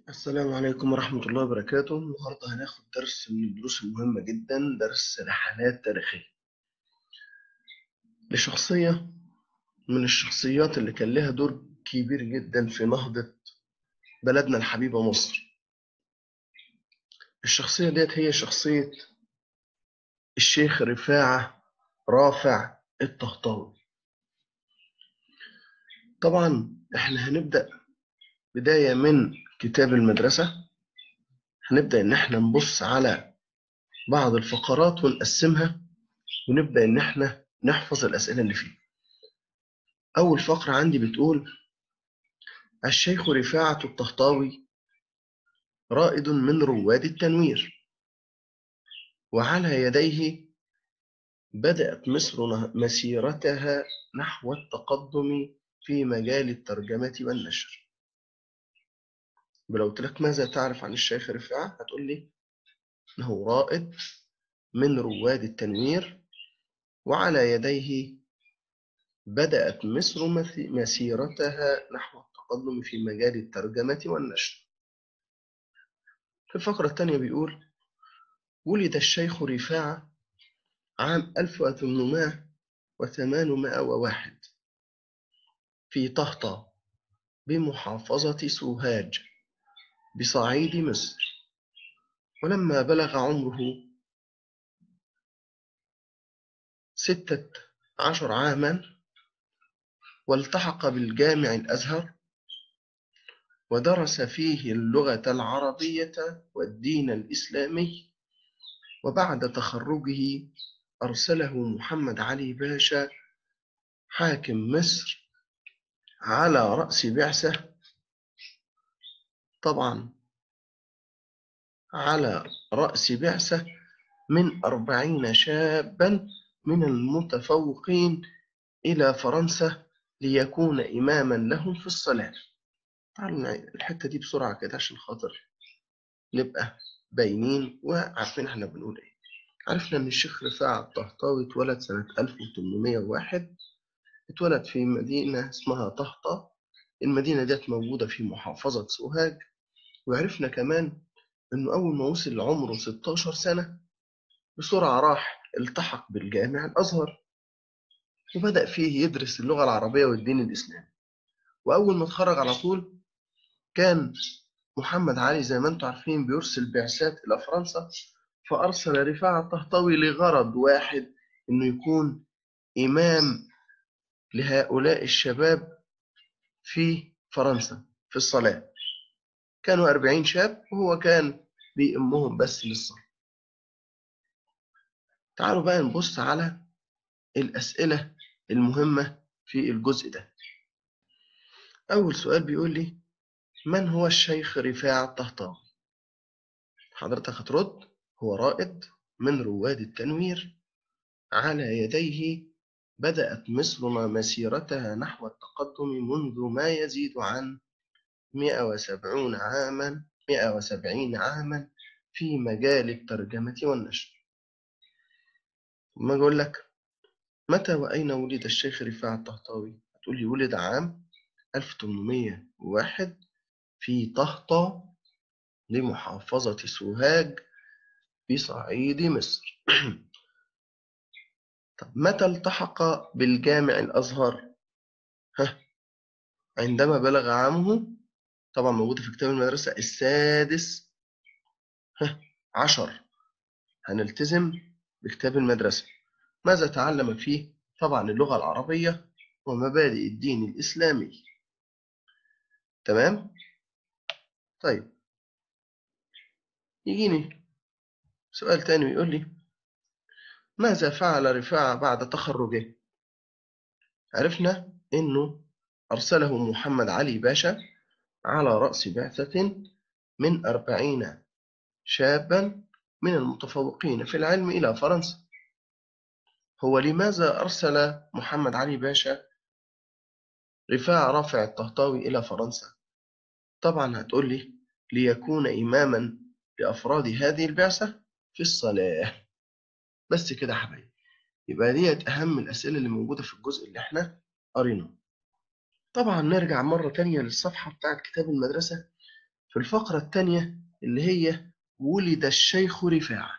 السلام عليكم ورحمة الله وبركاته النهاردة هناخد درس من الدروس المهمة جدا درس رحلات تاريخية لشخصية من الشخصيات اللي كان لها دور كبير جدا في نهضة بلدنا الحبيبة مصر الشخصية ديت هي شخصية الشيخ رفاعة رافع الطهطاوي طبعا احنا هنبدأ بداية من كتاب المدرسة هنبدأ إن إحنا نبص على بعض الفقرات ونقسمها ونبدأ إن إحنا نحفظ الأسئلة اللي فيه أول فقرة عندي بتقول الشيخ رفاعة الطهطاوي رائد من رواد التنوير وعلى يديه بدأت مصر مسيرتها نحو التقدم في مجال الترجمة والنشر ولو قلت لك ماذا تعرف عن الشيخ رفاعة هتقول لي إنه رائد من رواد التنوير وعلى يديه بدأت مصر مسيرتها نحو التقدم في مجال الترجمة والنشر في الفقرة الثانية بيقول ولد الشيخ رفاعة عام 1801 في طهطا بمحافظة سوهاج بصعيد مصر ولما بلغ عمره ستة عشر عاما والتحق بالجامع الأزهر ودرس فيه اللغة العربية والدين الإسلامي وبعد تخرجه أرسله محمد علي باشا حاكم مصر على رأس بعثة طبعا على رأس بعثة من أربعين شابا من المتفوقين إلى فرنسا ليكون إماما لهم في الصلاة تعالوا الحتة دي بسرعة كده عشان خاطر نبقى باينين وعارفين احنا بنقول ايه عرفنا ان الشيخ رفاعة الطهطاوي اتولد سنة 1801 اتولد في مدينة اسمها طهطا المدينة ديت موجودة في محافظة سوهاج وعرفنا كمان إنه أول ما وصل لعمره 16 سنة بسرعة راح التحق بالجامع الأزهر وبدأ فيه يدرس اللغة العربية والدين الإسلامي وأول ما اتخرج على طول كان محمد علي زي ما انتم عارفين بيرسل بعثات إلى فرنسا فأرسل رفاعة الطهطاوي لغرض واحد إنه يكون إمام لهؤلاء الشباب في فرنسا في الصلاة كانوا أربعين شاب وهو كان بيأمهم بس للصلاة تعالوا بقى نبص على الأسئلة المهمة في الجزء ده أول سؤال بيقول لي من هو الشيخ رفاع الطهطاوي حضرتك هترد هو رائد من رواد التنوير على يديه بدأت مصر مسيرتها نحو التقدم منذ ما يزيد عن 170 عاما 170 عاما في مجال الترجمة والنشر ما أقول لك متى وأين ولد الشيخ رفاعة الطهطاوي هتقول لي ولد عام 1801 في طهطا لمحافظة سوهاج بصعيد مصر طب متى التحق بالجامع الأزهر ها عندما بلغ عامه طبعا موجودة في كتاب المدرسة السادس ها عشر هنلتزم بكتاب المدرسة ماذا تعلم فيه طبعا اللغة العربية ومبادئ الدين الإسلامي تمام طيب يجيني سؤال تاني ويقول لي ماذا فعل رفاعة بعد تخرجه عرفنا انه ارسله محمد علي باشا على رأس بعثة من أربعين شابا من المتفوقين في العلم إلى فرنسا هو لماذا أرسل محمد علي باشا رفاع رافع الطهطاوي إلى فرنسا طبعا هتقول لي ليكون إماما لأفراد هذه البعثة في الصلاة بس كده يا حبايبي يبقى ديت أهم الأسئلة اللي موجودة في الجزء اللي احنا قريناه طبعا نرجع مرة تانية للصفحة بتاعت كتاب المدرسة في الفقرة الثانية اللي هي ولد الشيخ رفاعة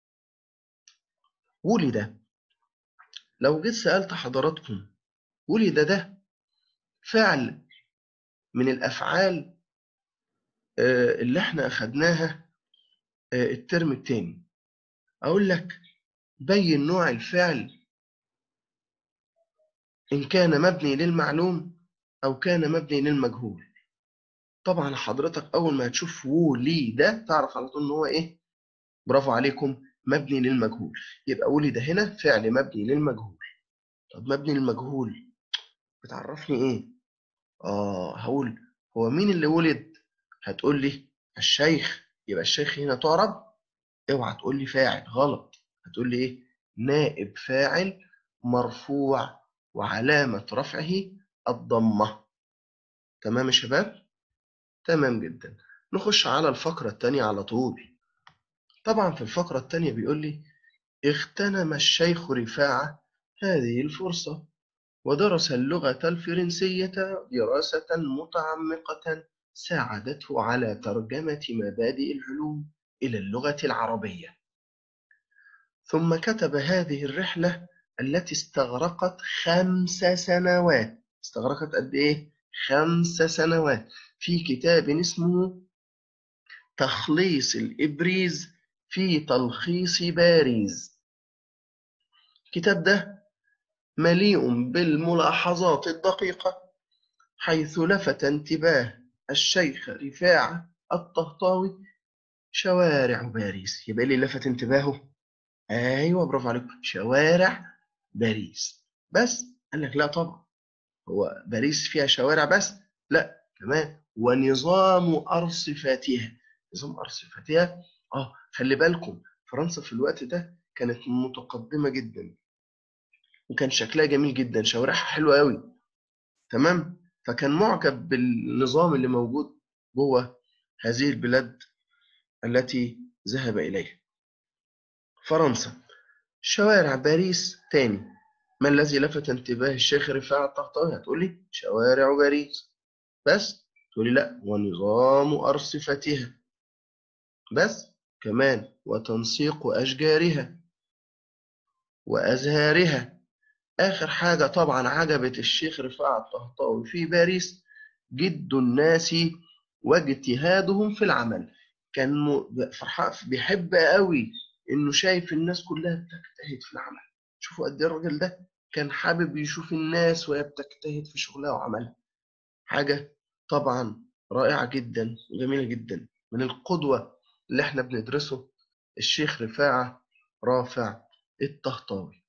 ولد لو جيت سألت حضراتكم ولد ده فعل من الأفعال اللي احنا أخدناها الترم التاني أقول لك بين نوع الفعل إن كان مبني للمعلوم أو كان مبني للمجهول طبعا حضرتك أول ما تشوف ولي ده تعرف على طول إن هو إيه برافو عليكم مبني للمجهول يبقى ولد هنا فعل مبني للمجهول طب مبني للمجهول بتعرفني إيه؟ آه هقول هو مين اللي ولد؟ هتقول لي الشيخ يبقى الشيخ هنا تعرب اوعى تقول لي فاعل غلط هتقول لي ايه نائب فاعل مرفوع وعلامة رفعه الضمة تمام يا شباب تمام جدا نخش على الفقرة الثانية على طول طبعا في الفقرة الثانية بيقول لي اغتنم الشيخ رفاعة هذه الفرصة ودرس اللغة الفرنسية دراسة متعمقة ساعدته على ترجمة مبادئ العلوم إلى اللغة العربية ثم كتب هذه الرحلة التي استغرقت خمس سنوات استغرقت قد إيه؟ خمس سنوات في كتاب اسمه تخليص الإبريز في تلخيص باريس الكتاب ده مليء بالملاحظات الدقيقة حيث لفت انتباه الشيخ رفاعة الطهطاوي شوارع باريس يبقى اللي لفت انتباهه ايوه برافو عليكم شوارع باريس بس قال لك لا طبعا هو باريس فيها شوارع بس لا كمان ونظام ارصفتها نظام ارصفتها اه خلي بالكم فرنسا في الوقت ده كانت متقدمه جدا وكان شكلها جميل جدا شوارعها حلوه قوي تمام فكان معجب بالنظام اللي موجود جوه هذه البلاد التي ذهب إليها فرنسا شوارع باريس تاني ما الذي لفت انتباه الشيخ رفاعة الطهطاوي هتقول لي شوارع باريس بس تقول لي لا ونظام أرصفتها بس كمان وتنسيق أشجارها وأزهارها آخر حاجة طبعا عجبت الشيخ رفاعة الطهطاوي في باريس جد الناس واجتهادهم في العمل كان فرحان بيحب قوي انه شايف الناس كلها بتجتهد في العمل شوفوا قد ايه الراجل ده كان حابب يشوف الناس وهي بتجتهد في شغلها وعملها حاجة طبعا رائعة جدا وجميلة جدا من القدوة اللي احنا بندرسه الشيخ رفاعة رافع الطهطاوي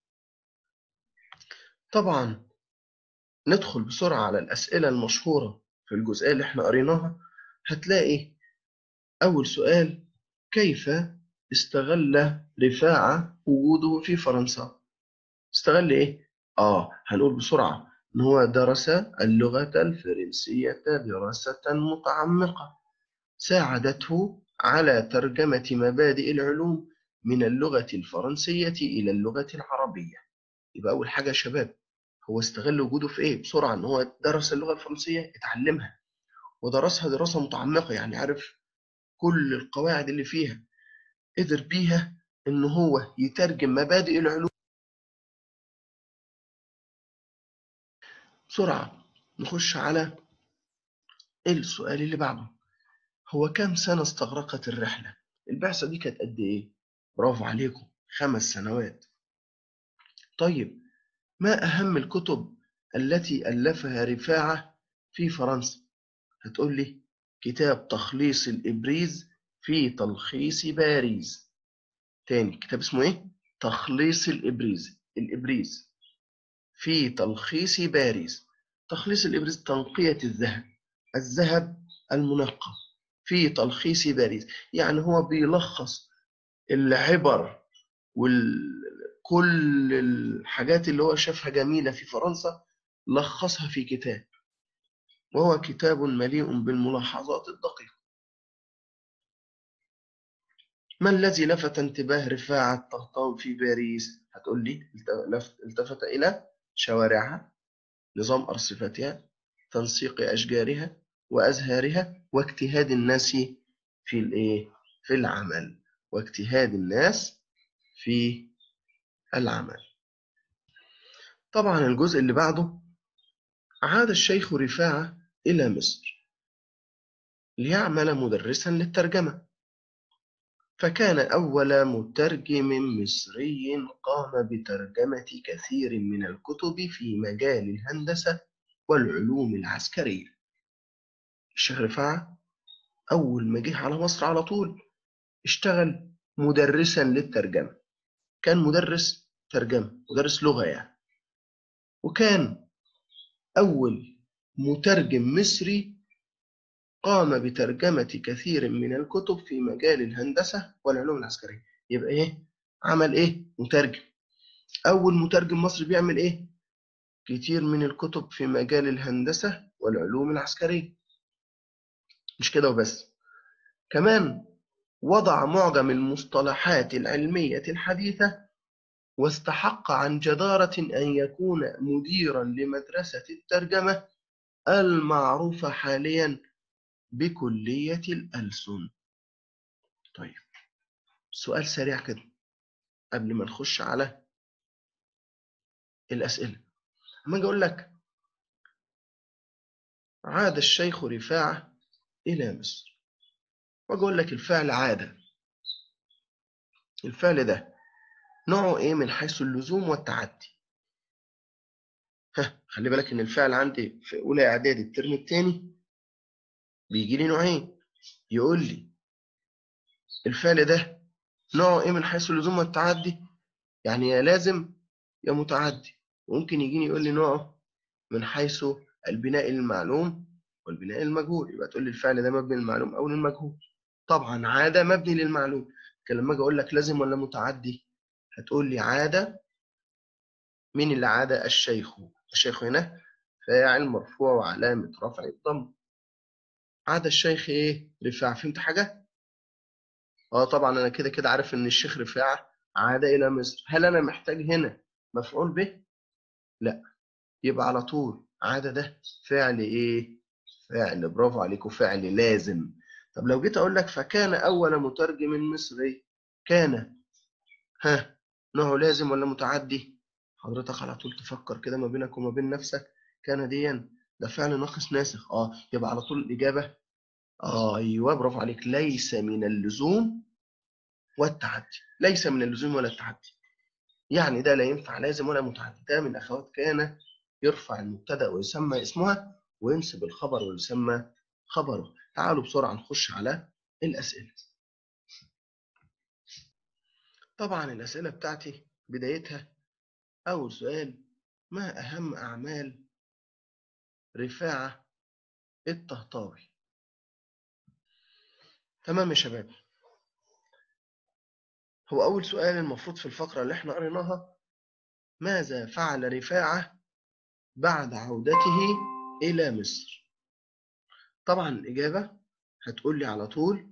طبعا ندخل بسرعة على الأسئلة المشهورة في الجزئية اللي احنا قريناها هتلاقي أول سؤال كيف استغل رفاعة وجوده في فرنسا استغل إيه؟ آه هنقول بسرعة إن هو درس اللغة الفرنسية دراسة متعمقة ساعدته على ترجمة مبادئ العلوم من اللغة الفرنسية إلى اللغة العربية يبقى أول حاجة يا شباب هو استغل وجوده في إيه؟ بسرعة إن هو درس اللغة الفرنسية اتعلمها ودرسها دراسة متعمقة يعني عارف كل القواعد اللي فيها قدر بيها إن هو يترجم مبادئ العلوم بسرعة نخش على السؤال اللي بعده هو كام سنة استغرقت الرحلة؟ البعثة دي كانت قد إيه؟ برافو عليكم خمس سنوات طيب ما أهم الكتب التي ألفها رفاعة في فرنسا؟ هتقول لي كتاب تخليص الإبريز في تلخيص باريس تاني كتاب اسمه إيه؟ تخليص الإبريز الإبريز في تلخيص باريس تخليص الإبريز تنقية الذهب الذهب المنقى في تلخيص باريس يعني هو بيلخص العبر وكل الحاجات اللي هو شافها جميلة في فرنسا لخصها في كتاب وهو كتاب مليء بالملاحظات الدقيقة ما الذي لفت انتباه رفاعة الطهطاوي في باريس؟ هتقول لي التفت إلى شوارعها نظام أرصفتها تنسيق أشجارها وأزهارها واجتهاد الناس في الايه في العمل واجتهاد الناس في العمل طبعا الجزء اللي بعده عاد الشيخ رفاعة إلى مصر ليعمل مدرسا للترجمة فكان أول مترجم مصري قام بترجمة كثير من الكتب في مجال الهندسة والعلوم العسكرية الشيخ رفاعة أول ما جه على مصر على طول اشتغل مدرسا للترجمة كان مدرس ترجمة مدرس لغة يعني وكان أول مترجم مصري قام بترجمة كثير من الكتب في مجال الهندسة والعلوم العسكرية يبقى إيه؟ عمل إيه؟ مترجم أول مترجم مصري بيعمل إيه؟ كتير من الكتب في مجال الهندسة والعلوم العسكرية مش كده وبس كمان وضع معجم المصطلحات العلمية الحديثة واستحق عن جدارة أن يكون مديرا لمدرسة الترجمة المعروفة حاليا بكلية الألسن طيب سؤال سريع كده قبل ما نخش على الأسئلة أما أجي أقول لك عاد الشيخ رفاعة إلى مصر وأقول لك الفعل عاد الفعل ده نوعه إيه من حيث اللزوم والتعدي ها خلي بالك إن الفعل عندي في أولى إعدادي الترم الثاني بيجي لي نوعين يقول لي الفعل ده نوعه إيه من حيث اللزوم والتعدي يعني يا لازم يا متعدي وممكن يجيني يقول لي نوعه من حيث البناء المعلوم والبناء المجهول يبقى تقول لي الفعل ده مبني للمعلوم أو للمجهول طبعا عادة مبني للمعلوم لكن لما أجي أقول لك لازم ولا متعدي هتقول لي عادة مين اللي عاد الشيخ الشيخ هنا فاعل مرفوع وعلامة رفع الضم عاد الشيخ ايه رفاعة فهمت حاجة اه طبعا انا كده كده عارف ان الشيخ رفاعة عاد الى مصر هل انا محتاج هنا مفعول به لا يبقى على طول عاد ده فعل ايه فعل برافو عليكم فعل لازم طب لو جيت اقول لك فكان اول مترجم مصري كان ها نوعه لازم ولا متعدي حضرتك على طول تفكر كده ما بينك وما بين نفسك كان ديا ده فعل ناقص ناسخ اه يبقى على طول الاجابه آه ايوه برافو عليك ليس من اللزوم والتعدي ليس من اللزوم ولا التعدي يعني ده لا ينفع لازم ولا متعدي ده من اخوات كان يرفع المبتدا ويسمى اسمها وينسب الخبر ويسمى خبره تعالوا بسرعه نخش على الاسئله طبعا الاسئله بتاعتي بدايتها اول سؤال ما اهم اعمال رفاعه الطهطاوي تمام يا شباب هو أول سؤال المفروض في الفقرة اللي احنا قريناها ماذا فعل رفاعة بعد عودته إلى مصر طبعا الإجابة هتقول لي على طول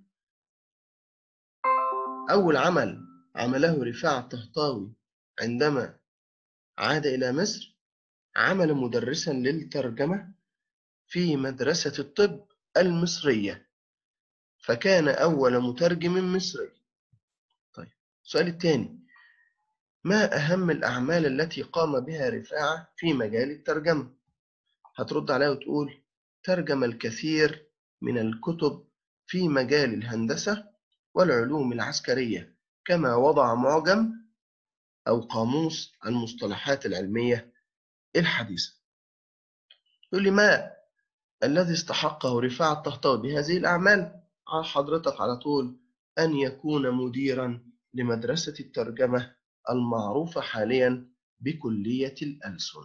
أول عمل عمله رفاعة الطهطاوي عندما عاد إلى مصر عمل مدرسا للترجمة في مدرسة الطب المصرية فكان أول مترجم مصري طيب السؤال الثاني ما أهم الأعمال التي قام بها رفاعة في مجال الترجمة هترد عليها وتقول ترجم الكثير من الكتب في مجال الهندسة والعلوم العسكرية كما وضع معجم أو قاموس المصطلحات العلمية الحديثة يقول لي ما الذي استحقه رفاعة الطهطاوي بهذه الأعمال على حضرتك على طول أن يكون مديرا لمدرسة الترجمة المعروفة حاليا بكلية الألسن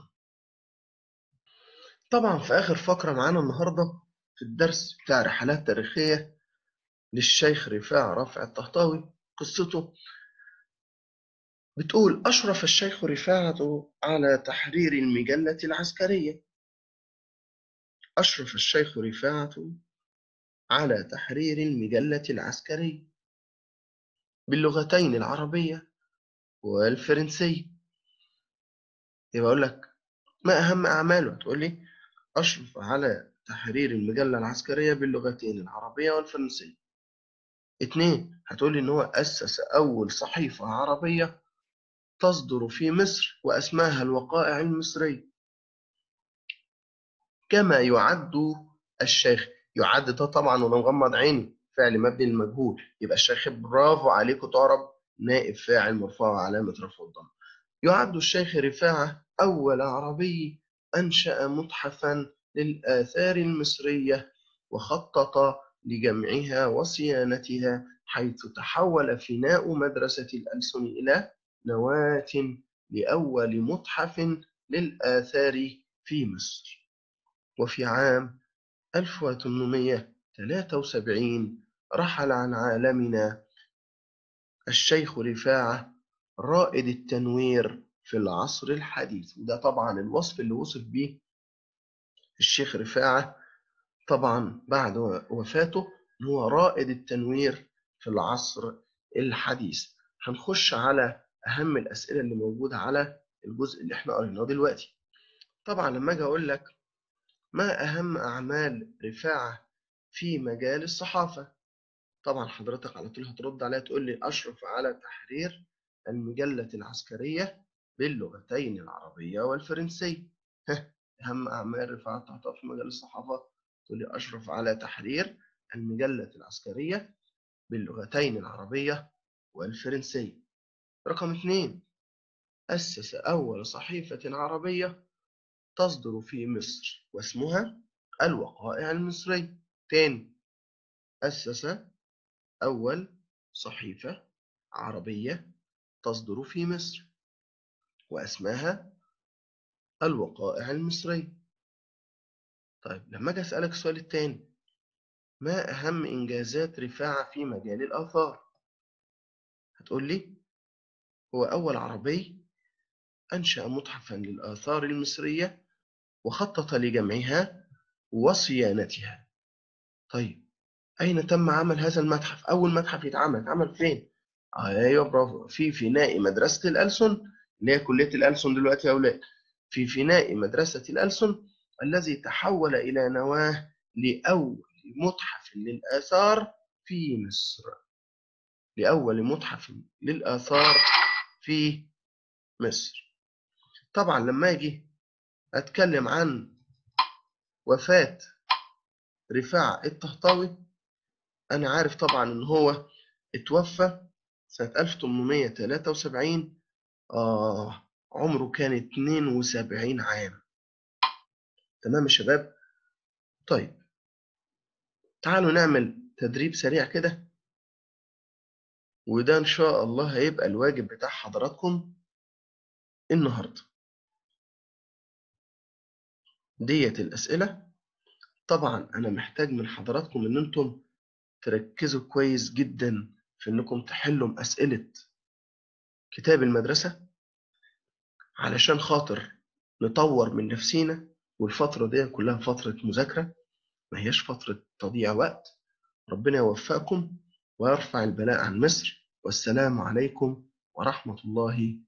طبعا في آخر فقرة معانا النهاردة في الدرس بتاع رحلات تاريخية للشيخ رفاع رافع الطهطاوي قصته بتقول أشرف الشيخ رفاعة على تحرير المجلة العسكرية أشرف الشيخ رفاعة على تحرير المجلة العسكرية باللغتين العربية والفرنسية يبقى أقول لك ما أهم أعماله تقول لي أشرف على تحرير المجلة العسكرية باللغتين العربية والفرنسية اتنين هتقولي إن هو أسس أول صحيفة عربية تصدر في مصر وأسماها الوقائع المصرية كما يعد الشيخ يعد ده طبعا وأنا مغمض عيني فعل مبني للمجهول يبقى الشيخ برافو عليكم تعرب نائب فاعل مرفوع علامة رفع الضم يعد الشيخ رفاعة أول عربي أنشأ متحفا للآثار المصرية وخطط لجمعها وصيانتها حيث تحول فناء مدرسة الألسن إلى نواة لأول متحف للآثار في مصر وفي عام 1873 رحل عن عالمنا الشيخ رفاعة رائد التنوير في العصر الحديث وده طبعا الوصف اللي وصف به الشيخ رفاعة طبعا بعد وفاته هو رائد التنوير في العصر الحديث هنخش على أهم الأسئلة اللي موجودة على الجزء اللي احنا قريناه دلوقتي طبعا لما أجي أقول لك ما أهم أعمال رفاعة في مجال الصحافة طبعا حضرتك على طول هترد عليها تقول لي أشرف على تحرير المجلة العسكرية باللغتين العربية والفرنسية أهم أعمال رفاعة تحتها في مجال الصحافة تقول لي أشرف على تحرير المجلة العسكرية باللغتين العربية والفرنسية رقم اثنين أسس أول صحيفة عربية تصدر في مصر واسمها الوقائع المصرية تاني أسس أول صحيفة عربية تصدر في مصر واسمها الوقائع المصرية طيب لما أجي أسألك السؤال التاني ما أهم إنجازات رفاعة في مجال الآثار هتقول لي هو أول عربي أنشأ متحفا للآثار المصرية وخطط لجمعها وصيانتها طيب أين تم عمل هذا المتحف؟ أول متحف يتعمل اتعمل فين؟ أيوه برافو في فناء مدرسة الألسن اللي هي كلية الألسن دلوقتي يا أولاد في فناء مدرسة الألسن الذي تحول إلى نواة لأول متحف للآثار في مصر لأول متحف للآثار في مصر طبعا لما أجي أتكلم عن وفاة رفاع الطهطاوي أنا عارف طبعا إن هو اتوفى سنة 1873 آه عمره كان 72 عام تمام يا شباب طيب تعالوا نعمل تدريب سريع كده وده إن شاء الله هيبقى الواجب بتاع حضراتكم النهاردة ديت الأسئلة طبعا أنا محتاج من حضراتكم إن أنتم تركزوا كويس جدا في إنكم تحلوا أسئلة كتاب المدرسة علشان خاطر نطور من نفسينا والفترة دي كلها فترة مذاكرة ما هياش فترة تضييع وقت ربنا يوفقكم ويرفع البلاء عن مصر والسلام عليكم ورحمة الله